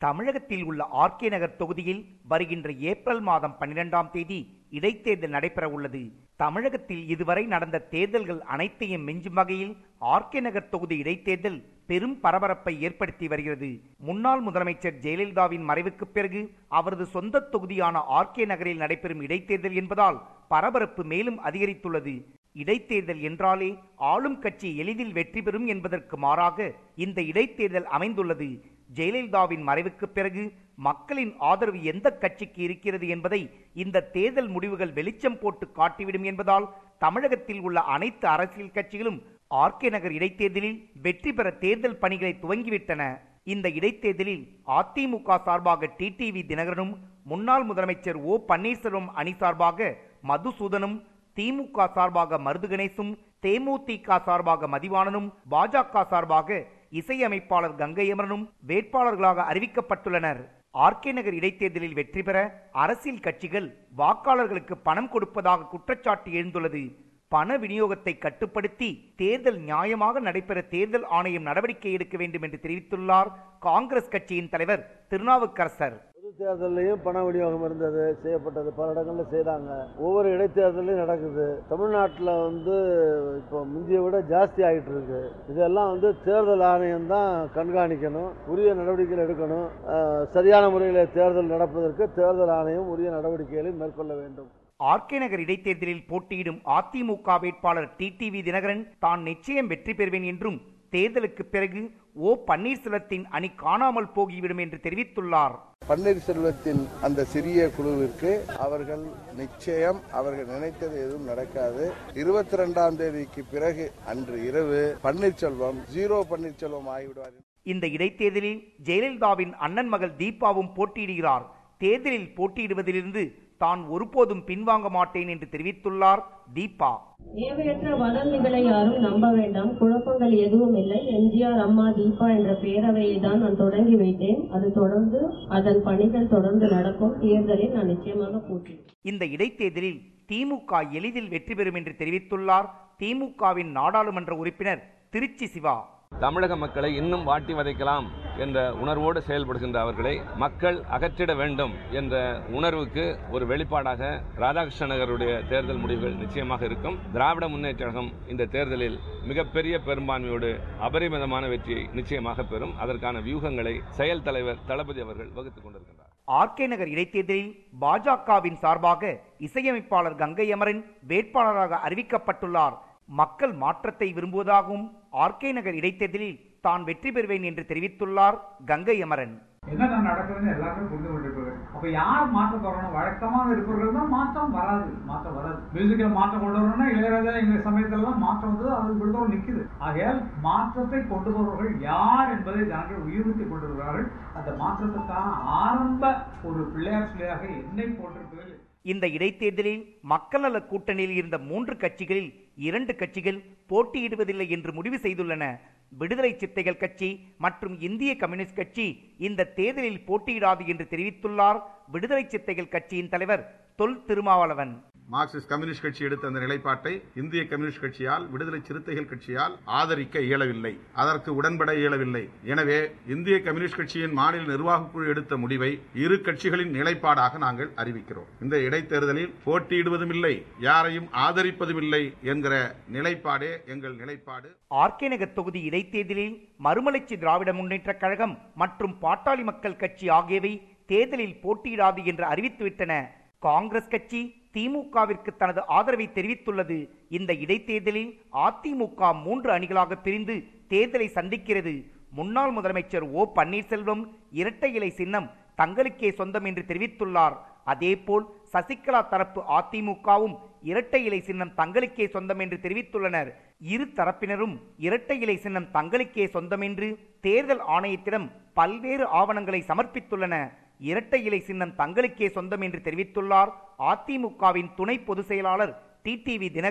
தமிழகத்தில் உள்ள ஆர்கே நகர் தொகுதியில் வருகின்ற ஏப்ரல் மாதம் பன்னிரெண்டாம் தேதி இடைத்தேர்தல் நடைபெற உள்ளது தமிழகத்தில் இதுவரை நடந்த தேர்தல்கள் அனைத்தையும் மிஞ்சும் வகையில் ஆர்கே நகர் தொகுதி இடைத்தேர்தல் பெரும் பரபரப்பை ஏற்படுத்தி வருகிறது முன்னாள் முதலமைச்சர் ஜெயலலிதாவின் மறைவுக்கு பிறகு அவரது சொந்த தொகுதியான ஆர்கே நகரில் நடைபெறும் இடைத்தேர்தல் என்பதால் பரபரப்பு மேலும் அதிகரித்துள்ளது இடைத்தேர்தல் என்றாலே ஆளும் கட்சி எளிதில் வெற்றி பெறும் என்பதற்கு மாறாக இந்த இடைத்தேர்தல் அமைந்துள்ளது ஜெயலலிதாவின் மறைவுக்கு பிறகு மக்களின் ஆதரவு எந்த கட்சிக்கு இருக்கிறது என்பதை இந்த தேர்தல் முடிவுகள் வெளிச்சம் போட்டு காட்டிவிடும் என்பதால் தமிழகத்தில் உள்ள அனைத்து அரசியல் கட்சிகளும் ஆர்கே நகர் இடைத்தேர்தலில் வெற்றி பெற தேர்தல் பணிகளை துவங்கிவிட்டன இந்த இடைத்தேர்தலில் அதிமுக சார்பாக டிடிவி தினகரனும் முன்னாள் முதலமைச்சர் ஓ பன்னீர்செல்வம் அணி சார்பாக மதுசூதனும் திமுக சார்பாக மருது கணேசும் தேமுதிக சார்பாக மதிவாணனும் பாஜக சார்பாக இசையமைப்பாளர் கங்கை அமரனும் வேட்பாளர்களாக அறிவிக்கப்பட்டுள்ளனர் ஆர்கே நகர் இடைத்தேர்தலில் வெற்றி பெற அரசியல் கட்சிகள் வாக்காளர்களுக்கு பணம் கொடுப்பதாக குற்றச்சாட்டு எழுந்துள்ளது பண விநியோகத்தை கட்டுப்படுத்தி தேர்தல் நியாயமாக நடைபெற தேர்தல் ஆணையம் நடவடிக்கை எடுக்க வேண்டும் என்று தெரிவித்துள்ளார் காங்கிரஸ் கட்சியின் தலைவர் திருநாவுக்கரசர் பொது தேர்தலையும் பண விநியோகம் இருந்தது செய்யப்பட்டது பல இடங்கள்ல செய்தாங்க ஒவ்வொரு இடைத்தேர்தலையும் நடக்குது தமிழ்நாட்டில் வந்து இப்போ முந்தைய விட ஜாஸ்தி ஆகிட்டு இருக்கு இதெல்லாம் வந்து தேர்தல் ஆணையம் தான் கண்காணிக்கணும் உரிய நடவடிக்கைகள் எடுக்கணும் அஹ், சரியான முறையில் தேர்தல் நடப்பதற்கு தேர்தல் ஆணையம் உரிய நடவடிக்கைகளை மேற்கொள்ள வேண்டும் ஆர்கே நகர் இடைத்தேர்தலில் போட்டியிடும் அதிமுக வேட்பாளர் டிடிவி தினகரன் தான் நிச்சயம் வெற்றி பெறுவேன் என்றும் தேர்தலுக்கு பிறகு ஓ பன்னீர்செல்வத்தின் அணி காணாமல் போகிவிடும் என்று தெரிவித்துள்ளார் பன்னீர்செல்வத்தின் அந்த சிறிய குழுவிற்கு அவர்கள் நிச்சயம் அவர்கள் நினைத்தது எதுவும் நடக்காது இருபத்தி ரெண்டாம் தேதிக்கு பிறகு அன்று இரவு பன்னீர்செல்வம் ஜீரோ பன்னீர்செல்வம் ஆகிவிடுவார் இந்த இடைத்தேர்தலில் ஜெயலலிதாவின் அண்ணன் மகள் தீபாவும் போட்டியிடுகிறார் தேர்தலில் போட்டியிடுவதிலிருந்து தான் ஒருபோதும் பின்வாங்க மாட்டேன் என்று தெரிவித்துள்ளார் தீபா தேவையற்ற வதந்திகளை யாரும் நம்ப வேண்டாம் குழப்பங்கள் எதுவும் இல்லை எம்ஜிஆர் அம்மா தீபா என்ற பேரவையை தான் நான் தொடங்கி வைத்தேன் அது தொடர்ந்து அதன் பணிகள் தொடர்ந்து நடக்கும் தேர்தலில் நான் நிச்சயமாக போட்டியிடுவேன் இந்த இடைத்தேர்தலில் திமுக எளிதில் வெற்றி பெறும் என்று தெரிவித்துள்ளார் திமுகவின் நாடாளுமன்ற உறுப்பினர் திருச்சி சிவா தமிழக மக்களை இன்னும் வாட்டி வதைக்கலாம் என்ற உணர்வோடு செயல்படுகின்ற அவர்களை மக்கள் அகற்றிட வேண்டும் என்ற உணர்வுக்கு ஒரு வெளிப்பாடாக ராதாகிருஷ்ண நகருடைய தேர்தல் முடிவுகள் நிச்சயமாக இருக்கும் திராவிட முன்னேற்ற கழகம் இந்த தேர்தலில் மிகப்பெரிய பெரும்பான்மையோடு அபரிமிதமான வெற்றியை நிச்சயமாக பெறும் அதற்கான வியூகங்களை செயல் தலைவர் தளபதி அவர்கள் வகுத்துக் கொண்டிருக்கின்றார் ஆர்கே நகர் இடைத்தேர்தலில் பாஜகவின் சார்பாக இசையமைப்பாளர் கங்கை அமரன் வேட்பாளராக அறிவிக்கப்பட்டுள்ளார் மக்கள் மாற்றத்தை விரும்புவதாகவும் ஆர்கே நகர் இடைத்தேர்தலில் தான் வெற்றி பெறுவேன் என்று தெரிவித்துள்ளார் கங்கை அமரன் என்னென்ன நடக்குதுன்னு எல்லாருமே புரிந்து கொண்டிருப்பார்கள் அப்ப யார் மாற்றம் வரணும் வழக்கமாக இருப்பவர்கள் தான் மாற்றம் வராது மாற்றம் வராது மியூசிக்கில் மாற்றம் கொண்டு வரணும்னா இளையராஜா எங்க சமயத்துல தான் மாற்றம் வந்தது அது விழுந்தோடு நிக்குது ஆகையால் மாற்றத்தை கொண்டு வருபவர்கள் யார் என்பதை ஜனங்கள் உயிர்வித்துக் கொண்டிருக்கிறார்கள் அந்த மாற்றத்துக்கான ஆரம்ப ஒரு பிள்ளையார் சிலையாக என்னை போட்டிருப்பதில் இந்த இடைத்தேர்தலில் மக்கள் நல கூட்டணியில் இருந்த மூன்று கட்சிகளில் இரண்டு கட்சிகள் போட்டியிடுவதில்லை என்று முடிவு செய்துள்ளன விடுதலை சித்தைகள் கட்சி மற்றும் இந்திய கம்யூனிஸ்ட் கட்சி இந்த தேர்தலில் போட்டியிடாது என்று தெரிவித்துள்ளார் விடுதலை சித்தைகள் கட்சியின் தலைவர் தொல் திருமாவளவன் மார்க்சிஸ்ட் கம்யூனிஸ்ட் கட்சி எடுத்த அந்த நிலைப்பாட்டை இந்திய கம்யூனிஸ்ட் கட்சியால் விடுதலை சிறுத்தைகள் கட்சியால் ஆதரிக்க இயலவில்லை அதற்கு உடன்பட இயலவில்லை எனவே இந்திய கம்யூனிஸ்ட் கட்சியின் மாநில நிர்வாகக் குழு எடுத்த முடிவை இரு கட்சிகளின் நிலைப்பாடாக நாங்கள் அறிவிக்கிறோம் இந்த இடைத்தேர்தலில் போட்டியிடுவதும் இல்லை யாரையும் ஆதரிப்பதும் இல்லை என்கிற நிலைப்பாடே எங்கள் நிலைப்பாடு ஆர்கே நகர் தொகுதி இடைத்தேர்தலில் மறுமலர்ச்சி திராவிட முன்னேற்றக் கழகம் மற்றும் பாட்டாளி மக்கள் கட்சி ஆகியவை தேர்தலில் போட்டியிடாது என்று அறிவித்துவிட்டன காங்கிரஸ் கட்சி திமுகவிற்கு தனது ஆதரவை தெரிவித்துள்ளது இந்த இடைத்தேர்தலில் அதிமுக மூன்று அணிகளாக பிரிந்து தேர்தலை சந்திக்கிறது முன்னாள் முதலமைச்சர் ஓ பன்னீர்செல்வம் இரட்டை இலை சின்னம் தங்களுக்கே சொந்தம் என்று தெரிவித்துள்ளார் அதேபோல் சசிகலா தரப்பு அதிமுகவும் இரட்டை இலை சின்னம் தங்களுக்கே சொந்தம் என்று தெரிவித்துள்ளனர் இரு தரப்பினரும் இரட்டை இலை சின்னம் தங்களுக்கே சொந்தம் என்று தேர்தல் ஆணையத்திடம் பல்வேறு ஆவணங்களை சமர்ப்பித்துள்ளன இரட்டை இலை சின்னம் தங்களுக்கே சொந்தம் என்று தெரிவித்துள்ளார் அதிமுகவின் துணை பொதுச் செயலாளர் டிடிவி தினகரன்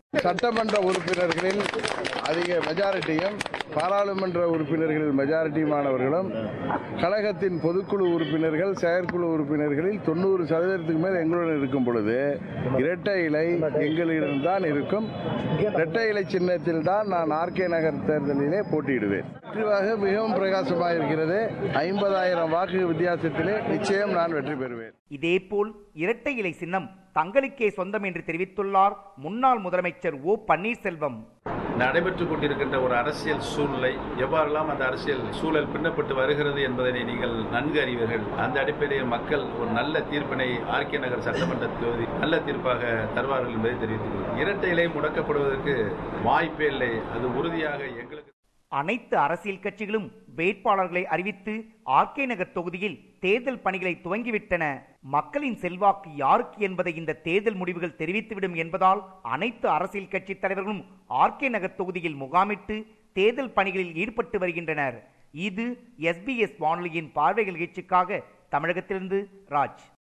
சட்டமன்ற உறுப்பினர்களில் அதிக மெஜாரிட்டியும் பாராளுமன்ற உறுப்பினர்களில் மெஜாரிட்டியுமானவர்களும் கழகத்தின் பொதுக்குழு உறுப்பினர்கள் செயற்குழு உறுப்பினர்களில் தொண்ணூறு சதவீதத்துக்கு மேல் எங்களுடன் இருக்கும் பொழுது இரட்டை இலை எங்களிடம் தான் இருக்கும் இரட்டை இலை சின்னத்தில் தான் நான் ஆர்கே நகர் தேர்தலிலே போட்டியிடுவேன் வெற்றிவாக மிகவும் பிரகாசமாக இருக்கிறது ஐம்பதாயிரம் வாக்கு வித்தியாசத்திலே நிச்சயம் நான் வெற்றி பெறுவேன் இதேபோல் இரட்டை இலை சின்னம் தங்களுக்கே சொந்தம் என்று தெரிவித்துள்ளார் முன்னாள் முதலமைச்சர் ஓ பன்னீர்செல்வம் நடைபெற்றுக் கொண்டிருக்கின்ற ஒரு அரசியல் சூழ்நிலை எவ்வாறெல்லாம் அந்த அரசியல் சூழல் பின்னப்பட்டு வருகிறது என்பதனை நீங்கள் நன்கு அறிவீர்கள் அந்த அடிப்படையில் மக்கள் ஒரு நல்ல தீர்ப்பினை ஆர்கே நகர் சட்டமன்ற தொகுதி நல்ல தீர்ப்பாக தருவார்கள் என்பதை தெரிவித்துக் இரட்டை இலை முடக்கப்படுவதற்கு வாய்ப்பே இல்லை அது உறுதியாக எங்களுக்கு அனைத்து அரசியல் கட்சிகளும் வேட்பாளர்களை அறிவித்து ஆர்கே நகர் தொகுதியில் தேர்தல் பணிகளை துவங்கிவிட்டன மக்களின் செல்வாக்கு யாருக்கு என்பதை இந்த தேர்தல் முடிவுகள் தெரிவித்துவிடும் என்பதால் அனைத்து அரசியல் கட்சி தலைவர்களும் ஆர்கே நகர் தொகுதியில் முகாமிட்டு தேர்தல் பணிகளில் ஈடுபட்டு வருகின்றனர் இது எஸ்பிஎஸ் வானொலியின் பார்வைகள் நிகழ்ச்சிக்காக தமிழகத்திலிருந்து ராஜ்